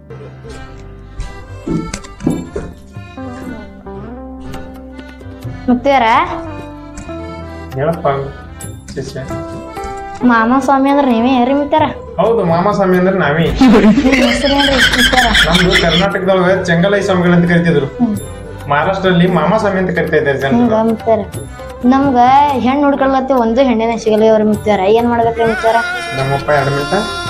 ಮುತ್ತಿಯರ ಹೇಳಪ್ಪ ಶಿಷ್ಯ ಮಾಮ ಸ್ವಾಮಿ ಅಂದ್ರೆ ನೀವೇ ಏನ್ರಿ ಮುತ್ತಾರ ಹೌದು ಮಾಮಾಸ್ವಾಮಿ ಅಂದ್ರೆ ನಾವೇ ನಿಮ್ಮ ಹೆಸರೇನ್ರಿ ಮುತ್ತಾರ ನಮ್ದು ಕರ್ನಾಟಕದೊಳಗ ಚೆಂಗಲೈ ಸ್ವಾಮಿಗಳು ಅಂತ ಕರಿತಿದ್ರು ಮಹಾರಾಷ್ಟ್ರದಲ್ಲಿ ಮಾಮಾಸ್ವಾಮಿ ಅಂತ ಕರಿತಾ ಇದ್ದಾರೆ ಹಿಂಗ ಜನರು ಮುತ್ತಾರ ನಮ್ಗ ಹೆಣ್ಣು ಹುಡ್ಕೊಳತ್ತಿ ಒಂದು ಹೆಣ್ಣಿನ ಸಿಗಲ್ಲ ಅವ್ರ ಮುತ್ತಾರ ಏನ್ ಮಾಡ್ಬೇಕ್ರಿ ಮುತ್ತಾರ ನಮ್ಮಪ್ಪ ಎರಡು ಮಿನಿಟ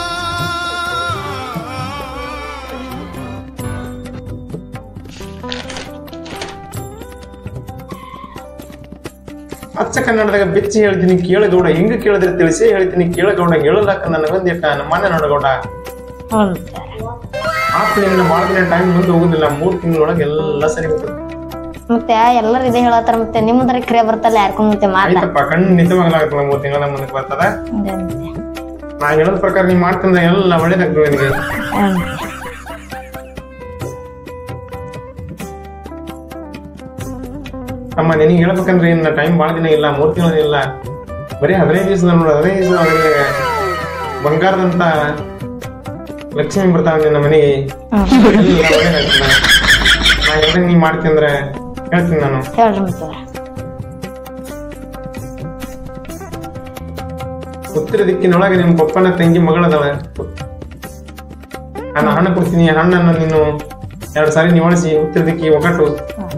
ಅಚ್ಚ ಕನ್ನಡದಾಗ ಬೆಚ್ಚಿ ಹೇಳ್ತೀನಿ ಕೇಳಗೌಡ ಹಿಂಗ ಕೇಳಿದ್ರೆ ತಿಳಿಸಿ ಹೇಳ್ತೀನಿ ಕೇಳಗೌಡ ಹೇಳಲಾಕ ನನಗೊಂದಿಟ್ಟ ನಮ್ಮನೆ ನೋಡಗೌಡ ಹ್ಞೂ ಮುತ್ತಾರ ಆಪ್ಲಿಂದ ಭಾಳ ದಿನ ಟೈಮ್ ಮುಂದೆ ಹೋಗುದಿಲ್ಲ ಮೂರ್ ತಿಂಗಳೊಳಗೆ ಎಲ್ಲ ಸರಿ ಹೋಗುತ್ತೆ ಮತ್ತೆ ಎಲ್ಲರೂ ಇದೇ ಹೇಳತ್ತಾರ ಮತ್ತೆ ನಿಮ್ಮದ್ರ ಕ್ರಿಯೆ ಬರ್ತಲ್ಲ ಯಾರ್ಕೊಂಡ್ ಮತ್ತೆ ಮಾತ ಆಯ್ತಪ್ಪ ಖಂಡಿತವಾಗ್ಲಾಗತ್ತಲ್ಲ ಮೂರ್ ತಿಂಗಳ ಮುಂದಕ್ಕೆ ಬರ್ತದ ಅದೇ ಮತ್ತೆ. ನಾ ಹೇಳೋದ್ ಪ್ರಕಾರ ನೀ ಮಾಡ್ತಂದ್ರೆ ಎಲ್ಲ ಒಳ್ಳೇದಾಗ್ತದೆ ನಿನಗೆ ಹ್ಞೂ ಮತ್ತೆ. ಅಮ್ಮ ನಿನಗೆ ಹೇಳ್ಬೇಕಂದ್ರೆ ಇನ್ನ ಟೈಮ್ ಭಾಳ ದಿನ ಇಲ್ಲ ಮೂರ್ ತಿಂಗಳು ಇಲ್ಲ ಬರೀ ಹದಿನೈದು ದಿವಸ ನೋಡು ಹದಿನೈದು ದಿವಸ ಅವರಿಗೆ ಬಂಗಾರದಂತ ಲಕ್ಷ್ಮಿ ಬರ್ತಾವ ನಿನ್ನ ಮನೆಗೆ ಹ್ಞೂ ಎಲ್ಲ ಒಳ್ಳೇದಾಗ್ತದೆ ನಾ ಹೇಳ್ದಂಗೆ ನೀ ಮಾಡ್ತೀನಿ ಅಂದ್ರೆ ಹೇಳ್ತೀನಿ ನಾನು ಹೇಳ್ರಿ ಮುತ್ತಾರ ಉತ್ತರ ದಿಕ್ಕಿನೊಳಗೆ ನಿಮ್ಮ ಪಪ್ಪನ ತಂಗಿ ಮಗಳದವ ನಾನು ಹಣ್ಣು ಕೊಡ್ತೀನಿ ಹಣ್ಣನ್ನು ನೀನು ಎರಡು ಸಾರಿ ನಿವಾಳಿಸಿ ಉತ್ತರ ದಿಕ್ಕಿ ಒಗಟ್ಟು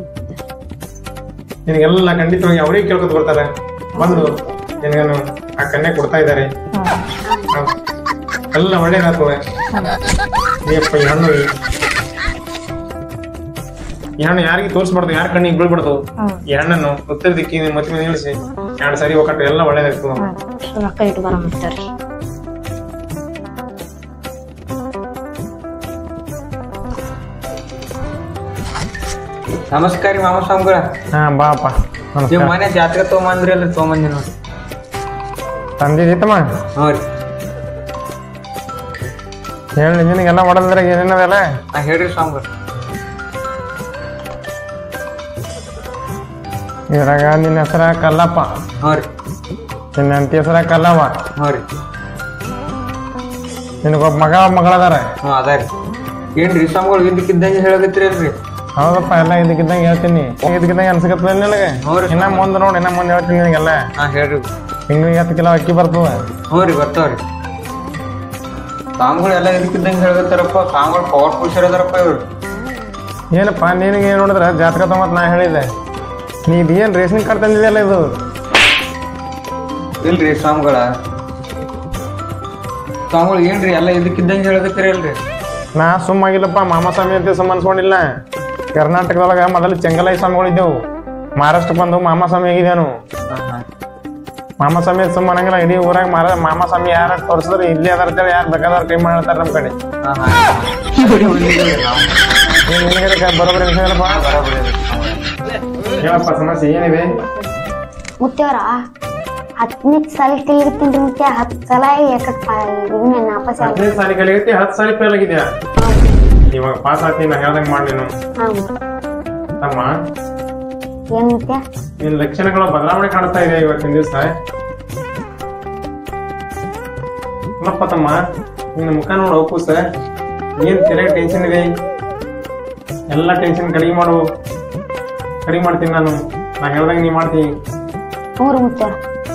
ನಿನಗೆಲ್ಲ ಖಂಡಿತವಾಗಿ ಅವರೇ ಕೇಳ್ಕೊತ ಬರ್ತಾರೆ ಬಂದು ನಿನಗನ್ನು ಆ ಕನ್ಯೆ ಕೊಡ್ತಾ ಇದ್ದಾರೆ ಹೌದು. ಎಲ್ಲ ಒಳ್ಳೇದಾಗ್ತದೆ ನೀಯಪ್ಪ ಈ ಹಣ್ಣು ಈ ಹಣ್ಣು ಯಾರಿಗೆ ತೋರಿಸ್ಬಾರ್ದು ಯಾರ ಕಣ್ಣಿಗೆ ಬೀಳ್ಬಾರ್ದು ಹ್ಮ್. ಈ ಹಣ್ಣನ್ನು ಉತ್ತರ ದಿಕ್ಕಿನ ಮತ್ತೆ ಮೇಲೆ ನಿಲ್ಲಿಸಿ ಎರಡು ಸಾರಿ ಒಕ್ಕಟ್ಟು ಎಲ್ಲ ಒಳ್ಳೇದಾಗ್ತದೆ ಹ್ಞೂ ರೊಕ್ಕ ಇಟ್ಟು ಬರೋ ಮುತ್ತಾರಿ ನಮಸ್ಕಾರ ರೀ ಮಾಮ ಸ್ವಾಮಿಗಳ ಹಾ ಬಾಪ ನೀವು ಮನೆ ಜಾತ್ರೆ ತೊಗೊಂಬಂದ್ರಿ ಅಲ್ಲ ತೊಗೊಂಬಂದಿ ನೋಡಿ ತಂದಿದ್ದೀತಮ್ಮ ಹ್ಞೂ ರೀ ಹೇಳಿ ನಿನಗೆಲ್ಲ ಹೊಡೆದ್ರೆ ಏನೇನದಲ್ಲ ನಾ ಹೇಳ್ರಿ ಸ್ವಾಮಿಗಳ ಇದ್ರಾಗ ನಿನ್ನ ಹೆಸರ ಕಲ್ಲಪ್ಪ ಹ್ಞೂ ರೀ ನಿನ್ನ ಹೆಂಡತಿ ಹೆಸರ ಕಲ್ಲವ್ವ ಹ್ಞೂ ರೀ ನಿನಗೊಬ್ಬ ಮಗ ಒಬ್ಬ ಮಗಳದಾರ ಹ್ಞೂ ಅದ ರೀ ಏನ್ರಿ ಸ್ವಾಮಿಗಳು ಇದಕ್ಕಿದ್ದಂಗೆ ಹೇಳಕತ್ತೀರಿ ಅಲ್ರಿ ಹೌದಪ್ಪ ಎಲ್ಲ ಇದಕ್ಕಿದ್ದಂಗೆ ಹೇಳ್ತೀನಿ ಇದಕ್ಕಿದ್ದಂಗೆ ಅನ್ಸಕತ್ತದ ನಿನಗೆ ಹ್ಞೂ ರೀ. ಇನ್ನ ಮುಂದೆ ನೋಡಿ ಇನ್ನ ಮುಂದೆ ಹೇಳ್ತೀನಿ ನಿನಗೆಲ್ಲ ಹಾ ಹೇಳ್ರಿ ತಿಂಗಳಿಗೆ ಹತ್ತು ಕಿಲೋ ಅಕ್ಕಿ ಬರ್ತದ ಹ್ಞೂ ರೀ ಬರ್ತಾವ್ರಿ ಸ್ವಾಮಿಗಳು ಎಲ್ಲ ಇದಕ್ಕಿದ್ದಂಗೆ ಹೇಳಕತ್ತಾರಪ್ಪ ಸ್ವಾಮಿಗಳು ಪವರ್ ಪುರುಷರ್ ಅದಾರಪ್ಪ ಇವ್ರು ಏನಪ್ಪ ನಿನಗೆ ಏನು ನೋಡಿದ್ರೆ ಜಾತಕ ತೊಗೊಂಬತ್ ನಾ ಹೇಳಿದೆ ನೀ ಇದೇನು ರೇಷನ್ ಕಾರ್ಡ್ ತಂದಿದೆಯಲ್ಲ ಇದು ಇಲ್ರಿ ಸ್ವಾಮಿಗಳ ಸ್ವಾಮಿಗಳು ಏನ್ರಿ ಎಲ್ಲ ಇದಕ್ಕಿದ್ದಂಗೆ ಹೇಳಕತ್ತೀರಿ ಅಲ್ರಿ ನಾ ಸುಮ್ಮಾಗಿಲ್ಲಪ್ಪ ಮಾಮಾಸ್ವಾಮಿ ಅಂತ ಸಂಬಂಧಿಸ್ಕೊಂಡಿಲ್ಲ ಕರ್ನಾಟಕದೊಳಗೆ ಮೊದಲು ಚೆಂಗಲೈ ಸ್ವಾಮಿಗಳು ಇದ್ದೆವು ಮಹಾರಾಷ್ಟ್ರಕ್ಕೆ ಬಂದು ಮಾಮಾಸ್ವಾಮಿ ಆಗಿದ್ದೇನು ಹಾಂ ಹಾಂ ಮಾಮಾಸ್ವಾಮಿ ಸುಮ್ಮ ಅನ್ನಂಗಿಲ್ಲ ಇಡೀ ಊರಾಗ ಮಾರ ಮಾಮಾಸ್ವಾಮಿ ಯಾರ ತೋರಿಸಿದ್ರೆ ಇಲ್ಲಿ ಅದಾರ ಅಂತೇಳಿ ಯಾರು ಬೇಕಾದವ್ರು ಕೈ ಮಾಡ್ತಾರೆ ನಮ್ಮ ಕಡೆ ಹಾಂ ಹಾಂ ಏನ್ ನಿನಗೆ ಅದಕ್ಕೆ ಬರೋಬ್ಬರಿ ಅನ್ಸಂಗಿಲ್ಲಪ್ಪ ಹೇಳಪ್ಪ ಸಮಸ್ಯೆ ಏನಿದೆ ಮುತ್ತೇವ್ರ ಹತ್ತನೇ ಸಾಲ ಕಲಿತೀನಿ ಮುತ್ಯ ಹತ್ತು ಸಲ ಯಾಕಟ್ ಇದನ್ನ ನಾಪಸ್ ಹದಿನೈದು ಸಾಲಿ ಕಲಿಗೈತಿ ಹತ್ತು ಸಾಲಿ ಫೇಲ್ ಆಗಿದ್ಯಾ ಇವಾಗ ಪಾಸ್ ಆತಿ ನಾ ಹೇಳ್ದಂಗೆ ಮಾಡಿ ನೀನು ತಮ್ಮ ಏನ್ ಮುತ್ಯ ನಿನ್ ಲಕ್ಷಣಗಳು ಬದಲಾವಣೆ ಕಾಣಿಸ್ತಾ ಇದೆ ಇವತ್ತಿನ ದಿವಸ ಅಲ್ಲಪ್ಪ ತಮ್ಮ ನಿನ್ನ ಮುಖ ನೋಡು ಕೂಸ ಏನ್ ತಲೆ ಟೆನ್ಷನ್ ಇದೆ ಎಲ್ಲ ಟೆನ್ಷನ್ ಕಡಿಮೆ ಮಾಡು ಕಡಿಮೆ ಮಾಡ್ತೀನಿ ನಾನು ನಾ ಹೇಳ್ದಂಗೆ ನೀ ಮಾಡ್ತೀನಿ ಮೂರು ಮುತ್ಯ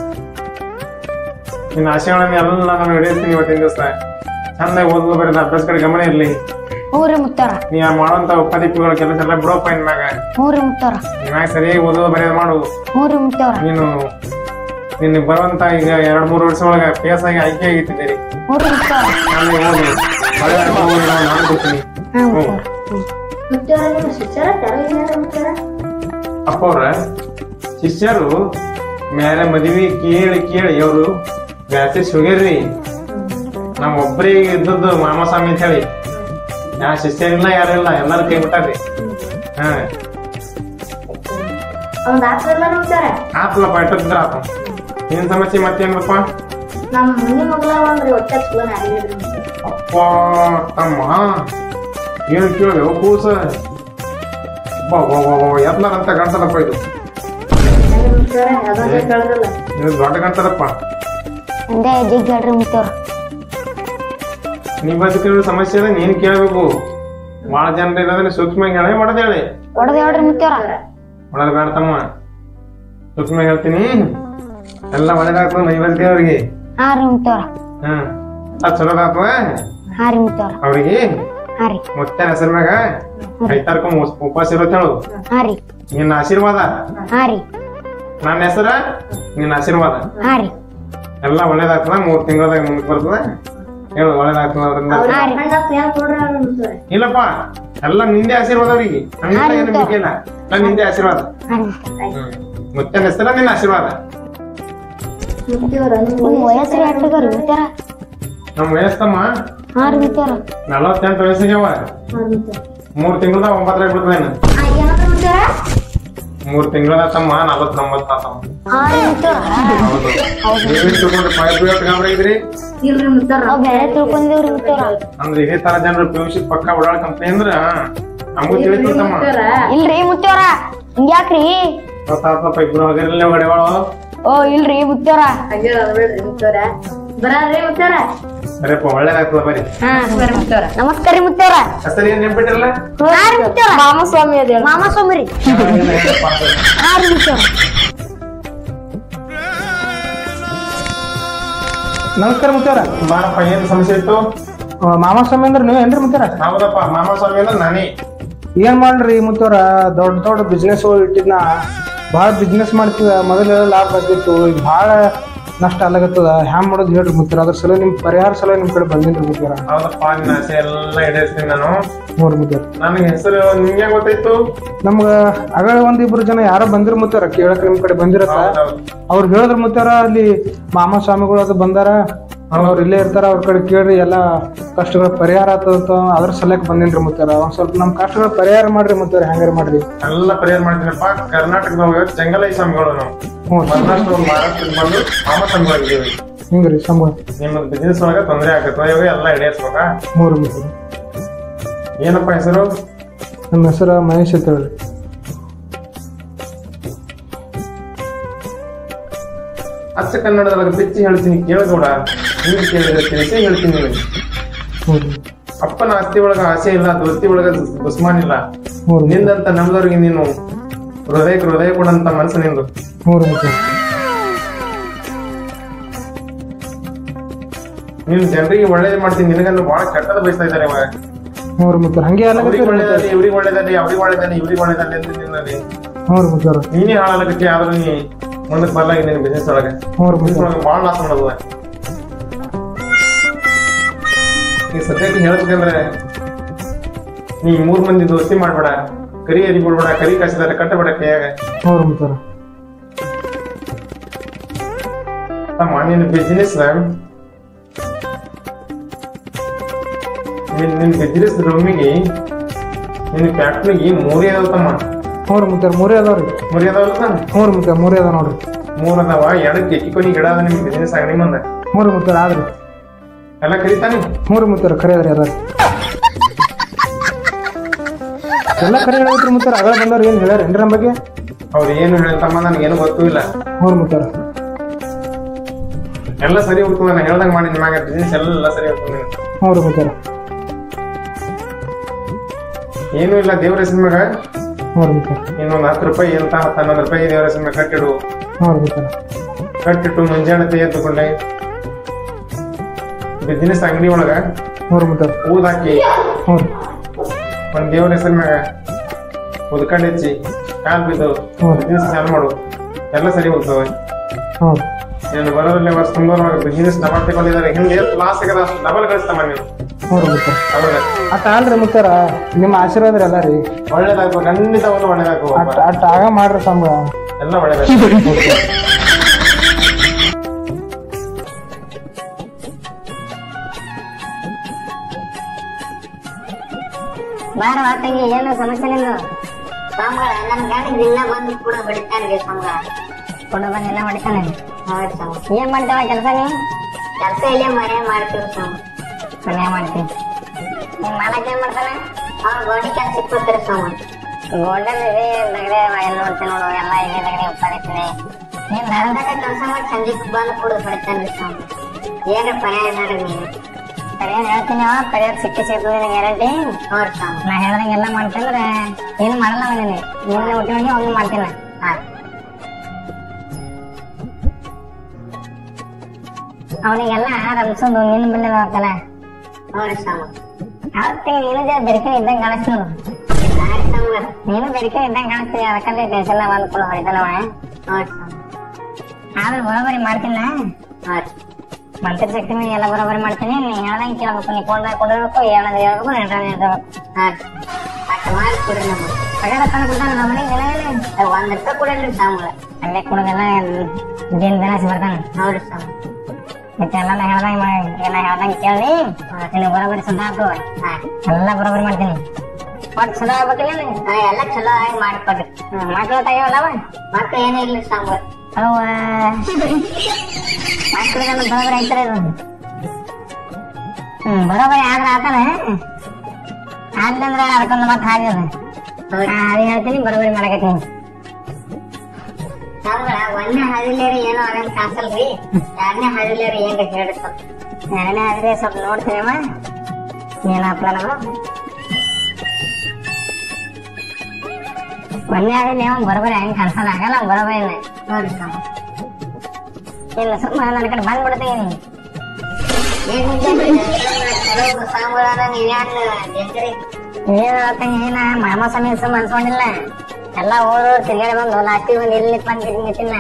ನಿನ್ನ ಆಶಯಗಳನ್ನ ಎಲ್ಲ ನಾನು ನಡೆಸ್ತೀನಿ ಇವತ್ತಿನ ದಿವಸ ಚಂದಾಗಿ ಓದೋದು ಬರೋದು ಅಭ್ಯಾಸ ಕಡೆ ಗಮನ ಇರಲಿ ಮೂರು ಮುತ್ತವ್ರ ನೀ ಆ ಮಾಡುವಂತ ಉಪದೀಪಗಳ ಕೆಲಸ ಎಲ್ಲ ಬಿಡೋಪ್ಪ ಇನ್ ಮ್ಯಾಗ ಮೂರು ಮುತ್ತವ್ರ ನೀವ್ಯಾಗ ಸರಿಯಾಗಿ ಓದೋದು ಬರೆಯೋದು ಮಾಡು ಮೂರು ಮುತ್ತವ್ರ ನೀನು ನಿನ್ನ ಬರುವಂತ ಈಗ ಎರಡ್ ಮೂರು ವರ್ಷ ಒಳಗ ಪಿ ಎಸ್ ಆಗಿ ಆಯ್ಕೆ ಆಗಿಟ್ಟಿದ್ದೀರಿ ಮೂರು ಮುತ್ತವ್ರ ನಾನು ಓದು ಒಳ್ಳೆ ಅನುಭವ ಇರೋ ನಾನು ಕೊಡ್ತೀನಿ ಹಾ ಹ್ಮ್. ಮುತ್ತವ್ರ ಅಪ್ಪ ಅವ್ರ ಶಿಷ್ಯರು ಮೇಲೆ ಮದುವೆ ಕೇಳಿ ಕೇಳಿ ಅವರು ಬ್ಯಾಸಸ್ ಹೋಗ್ಯಾರ್ರಿ ನಮ್ಮ ಒಬ್ಬರಿಗೆ ಇದ್ದದ್ದು ಮಾಮಸ್ವಾಮಿ ಅಂತ ಹೇಳಿ ಯಾ ಶಿಷ್ಯರಿಲ್ಲ ಯಾರಿಲ್ಲ ಎಲ್ಲರೂ ಕೈ ಬಿಟ್ಟಾರ್ರಿ ಹಾ ಒಂದ್ ಆತ್ರಲ್ಲ ಮುತ್ತವ್ರ ಆತ್ಲಪ್ಪ ಇಟ್ಟಿದ್ರ ಆತ ಏನ್ ಸಮಸ್ಯೆ ಮತ್ತೇನಪ್ಪ ನಮ್ಮ ಮುಂದಿನ ಮಗಳ ಒಂದ್ರಿ ಹೊಟ್ಟೆ ಚಲೋ ಆಗಿದ್ರಿ ಅಪ್ಪ ತಮ್ಮ ಏನು ಕೇಳಿದೆ ಕೂಸ ಎತ್ಲಾರಂತ ಕಾಣ್ತದಪ್ಪ ಇದು ಅದೊಂದು ಕೇಳಿದ್ರಲ್ಲ ಇದು ದೊಡ್ಡ ಕಾಣ್ತದಪ್ಪ ಒಂದೇ ಜಿಗ್ ಹೇಳ್ರಿ ಮುತ್ತವ್ರ ನೀ ಬದುಕಿರೋ ಸಮಸ್ಯೆ ಅದ ನೀನ್ ಕೇಳಬೇಕು ಬಾಳ ಜನರು ಇರೋದ್ರೆ ಸೂಕ್ಷ್ಮ ಹೇಳಿ ಹೊಡೆದ ಹೇಳಿ ಹೊಡೆದ ಹೇಳ್ರಿ ಮುತ್ತೇವ್ರ ಹೊಡೆದ ಬೇಡ ತಮ್ಮ ಸೂಕ್ಷ್ಮ ಹೇಳ್ತೀನಿ ಎಲ್ಲ ಒಳ್ಳೇದಾಗ್ತದ ಮೈ ಬರ್ತೀವಿ ಅವ್ರಿಗೆ ಹಾ ರೀ ಮುತ್ತೇವ್ರ ಹ್ಮ್ ಅದ್ ಚಲೋದಾಗ್ತದ ಹಾ ರೀ ಮುತ್ತೇವ್ರ ಅವ್ರಿಗೆ ಹಾ ರೀ ಮುತ್ತೆ ಹೆಸರು ಮ್ಯಾಗ ಕೈತಾರ್ಕೊಂಡ್ ಉಪವಾಸ ಇರೋತ್ ಹೇಳು ಹಾ ರೀ ನಿನ್ನ ಆಶೀರ್ವಾದ ಹಾ ರೀ ನನ್ನ ಹೆಸರ ನಿನ್ನ ಆಶೀರ್ವಾದ ಹಾ ರೀ ಎಲ್ಲ ಒಳ್ಳೇದಾಗ್ತದ ಮೂರ್ ತಿಂಗಳದಾಗ ಮುಂದಕ್ಕೆ ಬರ್ತದ ಹೇಳು ಒಳ್ಳೇದಾಗ್ತದ ಅವ್ರಿಂದ ಹಾ ರೀ ಇಲ್ಲಪ್ಪ ಎಲ್ಲ ನಿಂದೆ ಆಶೀರ್ವಾದ ಅವ್ರಿಗೆ ನಮ್ಮಿಂದ ಏನು ಬೇಕಿಲ್ಲ ಎಲ್ಲ ನಿಂದೆ ಆಶೀರ್ವಾದ ಹಾ ರೀ ಮುತ್ತೇವ್ರ. ಮುತ್ತೆ ಹೆಸರ ನಿನ್ನ ಆಶೀರ್ವಾದ ನಿಮ್ ವಯಸ್ಸು ರೀ ಎಷ್ಟಿಗೆ ರೀ ಮುತ್ತೇವ್ರ ನಮ್ಮ ವಯಸ್ಸಮ್ಮ ಹಾ ರೀ ಮುತ್ತೇವ್ರ ನಲವತ್ತೆಂಟು ವಯಸ್ಸಿಗೆ ಅವ ಮೂರ್ ತಿಂಗಳದಾಗ ಒಂಬತ್ತರಾಗ ಬಿಡ್ತದೇನು ಮೂರ್ ತಿಂಗಳದ ತಮ್ಮ ನಲವತ್ತೊಂಬತ್ತ ತಮ್ಮ ಹಾ ರೀ ಮುತ್ತೇವ್ರ ಹೌದು ನೀವೇನ್ ತಿಳ್ಕೊಂಡ್ರಿ ಫೈವ್ ಪಿರಿಯಡ್ ಗಾಬ್ರ ಇದ್ರಿ ನಾವ್ ಬೇರೆ ತಿಳ್ಕೊಂಡೇವ್ರಿ ಮುತ್ತೇವ್ರ ಅಂದ್ರೆ ಇದೇ ತರ ಜನರು ಪಿಯುಸಿ ಪಕ್ಕ ಓಡಾಡ ಕಂಪ್ನಿ ಅಂದ್ರ ನಮಗೂ ತಿಳಿತು ತಮ್ಮ ಇಲ್ರಿ ಮುತ್ತೇವ್ರ ಹಿಂಗ್ಯಾಕ್ರಿ ಗೊತ್ತಾತ್ನಪ್ಪ ಇಬ್ರು ಹೋಗಿರಲಿಲ್ಲ ಹೊಡೆವಾಳು ಓ ಇಲ್ರಿ ಮುತ್ತೇವ್ರ ಸರಿಯಪ್ಪ ಒಳ್ಳೇದಾಗ್ತದ ಬರೀ ನಮಸ್ಕಾರ ರೀ ಮುತ್ತೇವ್ರ ಹೆಸರು ಏನ್ ನೆನ್ಪಿಟ್ಟಿರಲ್ಲ ಹಾ ರೀ ಮುತ್ತೇವ್ರ ಮಾಮಸ್ವಾಮಿ ಅದೇ ಮಾಮಸ್ವಾಮಿ ರೀ ಹಾ ರೀ ಮುತ್ತೇವ್ರ ನಮಸ್ಕಾರ ಮುತ್ತಾರ ಬಾರಪ್ಪ ಏನ್ ಸಮಸ್ಯೆ ಇತ್ತು ಮಾಮ ಸ್ವಾಮಿ ಅಂದ್ರೆ ನೀವು ಏನ್ರಿ ಮುತ್ತಾರ ಹೌದಪ್ಪ ಮಾಮ ಸ್ವಾಮಿ ಅಂದ್ರೆ ನಾನೇ ಏನ್ ಮಾಡ್ರಿ ಮುತ್ತವ್ರ ದೊಡ್ಡ ದೊಡ್ಡ ಬಿಸ್ನೆಸ್ ಇಟ್ಟಿದ್ನ ಭಾಳ ಬಿಸ್ನೆಸ್ ಮಾಡ್ತೀವ ಮೊದಲೆಲ್ಲ ಲಾಭ ಬರ್ತಿತ್ತು ಈಗ ಭಾಳ ನಷ್ಟ ಆಗ್ಲಾಗತ್ತದ ಹ್ಯಾಂಗ್ ಮಾಡೋದು ಹೇಳ್ರಿ ಮುತ್ತಾರ ಅದ್ರ ಸಲ ನಿಮ್ ಪರಿಹಾರ ಸಲ ನಿಮ್ ಕಡೆ ಬಂದಿನ್ರಿ ಮುತ್ತಾರ ಹೌದಪ್ಪ ನಿನ್ನ ಆಸೆ ಎಲ್ಲ ಈಡೇರಿಸ್ತೀನಿ ನಾನು ಮೂರು ಮುತ್ತಾರ ನನಗೆ ಹೆಸರು ನಿಂಗೆ ಗೊತ್ತಾಯ್ತು ನಮ್ಗ ಆಗಳ ಒಂದಿಬ್ರು ಜನ ಯಾರೋ ಬಂದಿರ್ ಮುತ್ತಾರ ಕೇಳಕ್ ನಿಮ್ ಕಡೆ ಬಂದಿರತ್ತ ಹೌದೌದು ಅವ್ರು ಹೇಳಿದ್ರ ಮುತ್ತಾರ ಅಲ್ಲಿ ಮಾಮ ಸ್ವಾಮಿಗಳು ಅದು ಬಂದಾರ ಅವ್ರು ಇಲ್ಲೇ ಇರ್ತಾರ ಅವ್ರ ಕಡೆ ಕೇಳ್ರಿ ಎಲ್ಲಾ ಕಷ್ಟಗಳ ಪರಿಹಾರ ಆತದಂತ ಅದ್ರ ಸಲಕ್ ಬಂದಿನ್ರಿ ಮುತ್ತಾರ ಒಂದ್ ಸ್ವಲ್ಪ ನಮ್ ಕಷ್ಟಗಳ ಪರಿಹಾರ ಮಾಡ್ರಿ ಮುತ್ತಾರ ಹೆಂಗಾರ ಮಾಡ್ರಿ ಎಲ್ಲ ಪರಿಹಾರ ಮಾಡ್ತೀನಪ್ಪ ಕರ್ನಾಟಕದೊಳಗ ಜಂಗಲ ಸ್ವಾಮಿಗಳು ನಾವು ಹ್ಞೂ ಮಹಾರಾಷ್ಟ್ರ ಮಹಾರಾಷ್ಟ್ರಕ್ಕೆ ಬಂದು ಮಾಮ ಸ್ವಾಮಿಗಳಿದ್ದೀವಿ ಹಿಂಗ್ರಿ ಸಂಬಳ ನಿಮ್ಮ ಬಿಸ್ನೆಸ್ ಒಳಗ ತೊಂದರೆ ಆಗತ್ತೆ ಇವಾಗ ಎಲ್ಲ ಈಡೇರಿಸ್ಬೇಕಾ ಮೂರು ಮುತ್ತಾರ ಏನಪ್ಪ ಹೆಸರು ನಮ್ಮ ಹೆಸರು ಮಹೇಶ್ ಅಂತ ಹೇಳ್ರಿ ಅಚ್ಚ ಕನ್ನಡದೊಳಗೆ ಬಿಚ್ಚಿ ಹೇಳ್ತೀನಿ ಕೇಳಗೌಡ ನೀವು ಕೇಳಿದ್ರೆ ತಿಳಿಸಿ ಹೇಳ್ತೀನಿ ನಿಮಗೆ ಮೂರು ಅಪ್ಪನ ಆಸ್ತಿ ಒಳಗ ಆಸೆ ಇಲ್ಲ ದೋಸ್ತಿ ಒಳಗ ದುಸ್ಮಾನ್ ಇಲ್ಲ ಮೂರು ನಿಂದಂತ ನಮ್ದವ್ರಿಗೆ ನೀನು ಹೃದಯಕ್ಕೆ ಹೃದಯ ಕೊಡಂತ ಮನಸ್ಸು ನಿಂದು ಮೂರು ಮುತ್ತಾರ ನೀನು ಜನರಿಗೆ ಒಳ್ಳೇದು ಮಾಡ್ತೀನಿ ನಿನಗನ್ನು ಬಹಳ ಕೆಟ್ಟದ ಬಯಸ್ತಾ ಇದ್ದಾರೆ ಇವಾಗ ಮೂರು ಮುತ್ತಾರ ಹಂಗೆ ಎಲ್ಲ ಅವ್ರಿಗೆ ಒಳ್ಳೇದಲ್ಲಿ ಇವ್ರಿಗೆ ಒಳ್ಳೇದಲ್ಲಿ ಅವ್ರಿಗೆ ಒಳ್ಳೇದಲ್ಲಿ ಇವ್ರಿಗೆ ಒಳ್ಳೇದಲ್ಲಿ ಅಂತ ನಿನ್ನಲ್ಲಿ ಮೂರು ಮುತ್ತಾರ ನೀನೇ ಹಾಳಾಗಕ್ಕೆ ಆದ್ರೂ ನೀ ಮುಂದಕ್ಕೆ ಬರ್ಲಾಗಿ ನಿನ್ ಬಿಸ್ನೆಸ್ ಒಳಗೆ ಮೂರು ಬಿಸ್ನೆಸ್ ಮುತ್ತಾರ ಒಳಗೆ ಭಾಳ ಲಾಸ್ ಮಾಡೋದು ಈ ಸದ್ಯಕ್ಕೆ ಹೇಳ್ಬೇಕಂದ್ರೆ ನೀ ಮೂರ್ ಮಂದಿ ದೋಸ್ತಿ ಮಾಡ್ಬೇಡ ಕರಿ ಅರಿ ಬಿಡ್ಬೇಡ ಕರಿ ಕಾಸಿದಾರೆ ಕಟ್ಟಬೇಡ ಕೈಯಾಗ ಮೂರು ಮುತ್ತಾರ ತಮ್ಮ ನಿನ್ನ ಬಿಸ್ನೆಸ್ ನಿನ್ ನಿನ್ ಬಿಸ್ನೆಸ್ ರೂಮಿಗೆ ನಿನ್ನ ಫ್ಯಾಕ್ಟ್ರಿಗೆ ಮೂರೇ ಅದಾವ ತಮ್ಮ ಮೂರು ಮುತ್ತಾರ ಮೂರೇ ಅದಾವ್ರಿ ಮೂರೇ ಅದಾವಲ್ಲ ತಾನೆ ಮೂರು ಮುತ್ತಾರ ಮೂರೇ ಅದಾವ ನೋಡ್ರಿ ಮೂರ್ ಅದಾವ ಎರಡಕ್ಕೆ ಎಕ್ಕಿಕೊನಿ ಗಿಡ ಅದ ನಿಮ್ ಬಿಸ್ನೆಸ್ ಅಂಗಡಿ ಮುಂದೆ ಮೂರು ಮುತ್ತಾರ ಆದ್ರಿ ಎಲ್ಲ ಕರಿತಾನೆ ಮೂರು ಮುತ್ತಾರ ಖರೆ ಅದ್ರಿ ಅದ ಎಲ್ಲ ಖರೆ ಹೇಳತ್ರಿ ಮುತ್ತಾರ ಅಗಳ ಬಂದವ್ರು ಏನ್ ಹೇಳ್ಯಾರ ಏನ್ರಿ ನಮ್ಮ ಬಗ್ಗೆ ಅವ್ರು ಏನು ಹೇಳ್ತಮ್ಮ ನನಗೇನು ಗೊತ್ತೂ ಇಲ್ಲ ಮೂರು ಮುತ್ತಾರ ಎಲ್ಲ ಸರಿ ಹೋಗ್ತದ ನಾ ಹೇಳ್ದಂಗ ಮಾಡಿ ನಿಮ್ಮಾಗ ಬಿಸ್ನೆಸ್ ಎಲ್ಲ ಸರಿ ಹೋಗ್ತದೆ ಮೂರು ಮುತ್ತಾರ ಏನೂ ಇಲ್ಲ ದೇವ್ರ ಹೆಸರು ಮ್ಯಾಗ ಮೂರು ಮುತ್ತಾರ ಇನ್ನೊಂದು ಹತ್ತು ರೂಪಾಯಿ ಅಂತ ಹತ್ತು ಹನ್ನೊಂದು ರೂಪಾಯಿ ದೇವ್ರ ಹೆಸರು ಮ್ಯಾಗ ಕಟ್ಟಿಡು ಮೂರು ಮುತ್ತಾರ ಕಟ್ಟಿಟ್ಟು ಮುಂಜಾನೆ ಎದ್ದುಕೊಂಡೆ ಬಿಸ್ನೆಸ್ ಅಂಗಡಿ ಒಳಗ ಮೂರು ಮುತ್ತಾರ ಊದ್ ಹಾಕಿ ಮೂರು ಒಂದ್ ದೇವ್ರ ಹೆಸರು ಮ್ಯಾಗ ಉದ್ಕಂಡ್ ಹೆಚ್ಚಿ ಕಾಲ್ ಬಿದ್ದು ಹ್ಮ್. ಬಿಸ್ನೆಸ್ ಚಾಲು ಮಾಡು ಎಲ್ಲ ಸರಿ ಹೋಗ್ತವೆ ಹೌದು ನೀನು ಬರೋದ್ರಲ್ಲಿ ವರ್ಷ ತುಂಬ ಬಿಸ್ನೆಸ್ ಡಬಲ್ ತಗೊಂಡಿದ್ದಾರೆ ಹಿಂಗೆ ಲಾಸ್ ಆಗದ ಡಬಲ್ ಗಳಿಸ್ತಮ್ಮ ನೀನು ಮೂರು ಮುತ್ತಾರ ಹೌದಾ ಅಟ್ ಅಲ್ರಿ ಮುತ್ತಾರ ನಿಮ್ಮ ಆಶೀರ್ವಾದ ರೀ ಎಲ್ಲ ರೀ ಒಳ್ಳೇದಾಗ್ಬೇಕು ಖಂಡಿತ ಒಂದು ಒಳ್ಳೇದಾಗ್ಬೇಕು ಅಟ್ ಅಟ್ ಆಗ ಮಾಡ್ರಿ ಸಂಬಳ ಎಲ್ಲ ಒಳ್ಳೇದಾಗ್ಬೇಕು ಬಾರ ತಂಗಿ ಏನು ಸಮಸ್ಯೆ ನಿಂದು ಸ್ವಾಮಿಗಳ ನನ್ ಗಂಡ ದಿನ ಬಂದು ಕೂಡ ಬಡಿತಾನ್ರಿ ಸ್ವಾಮಿಗಳ ಕೊಡು ಬಂದು ಎಲ್ಲ ಮಾಡ್ತಾನೆ ಹೌದು ಸ್ವಾಮಿ ಏನ್ ಮಾಡ್ತಾವ ಕೆಲಸ ನೀ ಕೆಲಸ ಇಲ್ಲೇ ಮನೆ ಮಾಡ್ತೀವಿ ಸ್ವಾಮಿ ಮನೆ ಮಾಡ್ತೀನಿ ನಿಮ್ ಮಾಲಕ್ ಏನ್ ಮಾಡ್ತಾನೆ ಅವ್ರ ಗೋಡಿ ಕೆಲಸ ಕೊಡ್ತಾರೆ ಸ್ವಾಮಿ ಗೋಲ್ಡನ್ ಇದೆ ನಗಡೆ ಎಲ್ಲ ನೋಡ್ತೀನಿ ನೋಡು ಎಲ್ಲ ಇದೆ ನಗಡೆ ಉಪ್ಪಾರಿಸ್ತೀನಿ ನೀನ್ ಹೊಲ್ದಾಗ ಕೆಲಸ ಮಾಡಿ ಸಂಜೆಗೆ ಬಂದು ಕೂಡ ಬಡಿತಾನ್ರಿ ಸ್ವಾಮಿ ಏನ್ರ ಪರಿಹಾರ ನೋಡ್ರಿ ನೀವು ಪರಿಹಾರ ಹೇಳ್ತೀನಿ ಅವ ಪರಿಹಾರ ಸಿಕ್ಕಿ ಸಿಗ್ತದೆ ನಿನಗೆ ಗ್ಯಾರಂಟಿ ನೋಡ್ರಿ ಸ್ವಾಮಿ ನಾ ಹೇಳ್ದಂಗೆಲ್ಲ ಮಾಡ್ತಂದ್ರೆ ಏನು ಮಾಡಲ್ಲ ಅವನಿಗೆ ನಿನ್ನೆ ಹುಟ್ಟಿ ಅವ್ನು ಮಾಡ್ತೀನಿ ಅವನಿಗೆಲ್ಲ ರಮ್ಸೋದು ನಿನ್ನ ಬೆಲೆ ಹೋಗ್ತಾನೆ ನೋಡ್ರಿ ಸ್ವಾಮಿ ಅವತ್ತೆ ನೀನು ಜರ ಬೆರಕೆ ಇದ್ದಂಗೆ ಕಾಣಿಸ್ತು ನೋಡು ನಾಳೆ ಸ್ವಾಮಿ ನೀನು ಬೆರಕೆ ಇದ್ದಂಗೆ ಕಾಣಿಸ್ತೀವಿ ಅದಕ್ಕಂತ ಟೆನ್ಷನ್ ಬಂದು ಕೂಡ ಹೊಡಿತಾನವ ನೋಡ್ರಿ ಸ್ವಾಮಿ ಆದ್ರೆ ಬರೋಬರಿ ಮಾಡ್ತೀನಿ ನಾ ನೋಡ್ರಿ ಮಂತ್ರ ಶಕ್ತಿ ಮೇಲೆ ಎಲ್ಲ ಬರೋಬರಿ ಮಾಡ್ತೀನಿ ನೀ ಹೇಳ್ದಂಗೆ ಕೇಳ್ಬೇಕು ನೀ ಕೊಂಡಾಗ ಕೊಂಡಿರ್ಬೇಕು ಏನಂದ್ರೆ ಹೇಳ್ಬೇಕು ನೆಂಟ್ರ ಹೇಳ್ಬೇಕು ನೋಡ್ರಿ ಅಷ್ಟು ಮಾಡಿ ಕೊಡ್ರಿ ನಮಗೆ ಪಗಾರ ತಂದು ಕೊಡ್ತಾನ ನಮ್ಮ ಮನೆಗೆ ದಿನ ಏನು ಒಂದ್ ರೂಪಾಯಿ ಕೊಡಲ್ರಿ ಸ್ವಾಮಿಗಳ ಅಲ್ಲೇ ಕೊಡೋದೆಲ್ಲ ದಿನ ದಿನ ಬರ್ತಾನೆ ನೋಡ್ರಿ ಸ್ವಾಮಿ ಮತ್ತೆ ಎಲ್ಲ ನಾ ಹೇಳ್ದಂಗೆ ಮಾಡಿ ನಾ ಹೇಳ್ದಂಗೆ ಕೇಳಿ ನಿನಗೆ ಬರೋಬರಿ ಸುದ್ದ ಆಯ್ತು ಹಾ ಎಲ್ಲ ಬರೋಬರಿ ಮಾಡ್ತೀನಿ ಒಟ್ಟು ಸುಧಾ ಆಗ್ಬೇಕಿಲ್ಲ ನಿನಗೆ ಹಾ, ಎಲ್ಲ ಚಲೋ ಆಗಿ ಮಾಡಿಕೊಡ್ರಿ ಮಕ್ಳು ತೆಗಿಯವಲ್ಲವ ಮಕ್ಳು ಏನೂ ಇಲ್ಲ ಸ್ವಾಮಿಗಳ ಅವ ಮಕ್ಳಿಗೆಲ್ಲ ಬರೋಬರಿ ಆಯ್ತಾರೆ ಇದು ಹ್ಮ್ ಬರೋಬರಿ ಆದ್ರೆ ಆತಾನೆ ಆದ್ನಂದ್ರೆ ಅದಕ್ಕೊಂದು ಮತ್ತೆ ಹಾಗೆ ಅದು ಹೇಳ್ತೀನಿ ಬರೋಬರಿ ಮಾಡಕತ್ತೀನಿ ಸ್ವಾಮಿಗಳ ಒಂದನೇ ಹದಿಲೇರಿ ಏನೋ ಆಗಂತ ಕಾಸಲ್ರಿ ಎರಡನೇ ಹದಿಲೇರಿ ಏನ್ರಿ ಹೇಳ್ರಿ ಸ್ವಲ್ಪ ಎರಡನೇ ಆದ್ರೆ ಸ್ವಲ್ಪ ನೋಡ್ತೀನಿ ಅಮ್ಮ ಏನಾಗ್ತದ ನಾವು ಒಂದೇ ಆದ್ರೆ ನೀವು ಬರೋಬರಿ ಹೆಂಗ್ ಕನ್ಸಲ್ಲ ಆಗಲ್ಲ ಅವ್ನ್ ಬರೋಬರಿ ಇಲ್ಲ ನೋಡ್ರಿ ಸ್ವಾಮಿ ಇಲ್ಲ ಸುಮ್ಮನೆ ನನ್ನ ಕಡೆ ಬಂದ್ಬಿಡ್ತೀನಿ ನೀನು ಕೆಲವು ಸ್ವಾಮಿಗಳ ನೀವ್ಯಾರು ಗೆದ್ರಿ ಏನ್ ಹೇಳ್ತಂಗ ಏನ ಮಾಮ ಸಮಯ ಸುಮ್ಮ ಅನ್ಸ್ಕೊಂಡಿಲ್ಲ ಎಲ್ಲ ಓದೋ ತಿರ್ಗಾಡಿ ಬಂದು ಲಾಸ್ಟಿಗೆ ಬಂದು ಇಲ್ಲಿ ಬಂದು ನಿಂತಿನ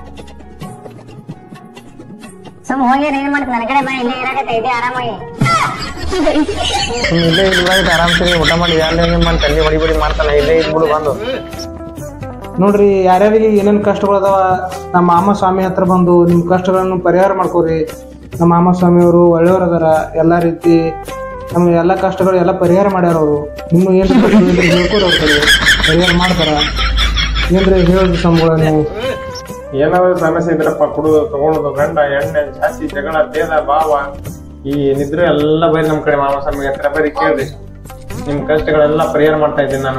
ಸುಮ್ ಹೋಗಿ ಏನ್ ಮಾಡ್ತೀನಿ ನನ್ನ ಕಡೆ ಬಾ ಇಲ್ಲೇ ಇರಾಕತ್ತೆ ಇದೆ ಆರಾಮಾಗಿ ಸುಮ್ನೆ ಇಲ್ಲೇ ಇಲ್ಲ ಆರಾಮ್ಸರಿ ಊಟ ಮಾಡಿ ಯಾರು ಮಾಡಿ ತಲ್ಲಿ ಬಡಿ ಬಡಿ ಮಾಡ್ತಾನೆ ಇಲ್ಲೇ ಇದ್ಬಿಡು ಬಂದು ನೋಡ್ರಿ ಯಾರ್ಯಾರಿಗೆ ಏನೇನು ಕಷ್ಟಗಳು ಅದಾವ ನಮ್ಮ ಮಾಮ ಸ್ವಾಮಿ ಹತ್ರ ಬಂದು ನಿಮ್ಮ ಕಷ್ಟಗಳನ್ನು ಪರಿಹಾರ ಮಾಡ್ಕೋರಿ ನಮ್ಮ ಮಾಮ ಸ್ವಾಮಿಯವರು ಒಳ್ಳೆಯವ್ರು ಅದಾರ ಎಲ್ಲ ರೀತಿ ನಮ್ಮ ಎಲ್ಲ ಕಷ್ಟಗಳು ಎಲ್ಲ ಪರಿಹಾರ ಮಾಡ್ಯಾರ ಅವರು ನಿಮ್ಮ ಏನು ಕಷ್ಟ ಇದ್ರೆ ಹೇಳ್ಕೊರಿ ಅವ್ರ ಕಡೆ ಪರಿಹಾರ ಮಾಡ್ತಾರ ಏನ್ರಿ ಹೇಳಿದ್ರಿ ಸ್ವಾಮಿಗಳ ನೀವು ಏನಾದ್ರು ಸಮಸ್ಯೆ ಇದ್ರಪ್ಪ ಕುಡುದು ತಗೊಳುದು ಗಂಡ ಎಣ್ಣೆ ಜಾಸ್ತಿ ಜಗಳ ಭೇದ ಭಾವ ಈ ಏನಿದ್ರು ಎಲ್ಲ ಬರೀ ನಮ್ ಕಡೆ ಮಾಮ ಸ್ವಾಮಿ ಹತ್ರ ಬರೀ ಕೇಳ್ರಿ ನಿಮ್ ಕಷ್ಟಗಳೆಲ್ಲ ಪರಿಹಾರ ಮಾಡ್ತಾ ಇದ್ದೀನಿ ನಾನು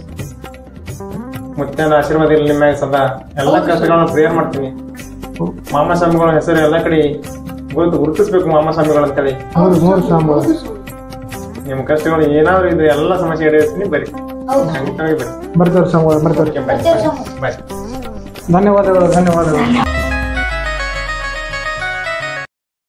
ಮುತ್ತನ ಆಶೀರ್ವಾದ ಇರಲಿ ನಿಮ್ಮ ಮ್ಯಾಗ ಸದಾ ಎಲ್ಲ ಕಷ್ಟಗಳನ್ನ ಪರಿಹಾರ ಮಾಡ್ತೀನಿ ಮಾಮ ಸ್ವಾಮಿಗಳ ಹೆಸರು ಎಲ್ಲ ಕಡೆ ಗುರುತು ಗುರುತಿಸ್ಬೇಕು ಮಾಮ ಸ್ವಾಮಿಗಳು ಅಂತೇಳಿ ಮೂರು ಮೂರು ಸ್ವಾಮಿಗಳು ನಿಮ್ ಕಷ್ಟಗಳು ಏನಾದ್ರು ಇದ್ರೆ ಎಲ್ಲ ಸಮಸ್ಯೆ ಈಡೇರಿಸ್ತೀನಿ ಬರೀ ಖಂಡಿತವಾಗಿ ಬರೀ ಬರ್ತಾರೆ ಸ್ವಾಮಿಗಳು ಬರ್ತಾರೆ ಓಕೆ ಬಾಯ್ ಬಾಯ್ ಧನ್ಯವಾದಗಳು ಧನ್ಯವಾದಗಳು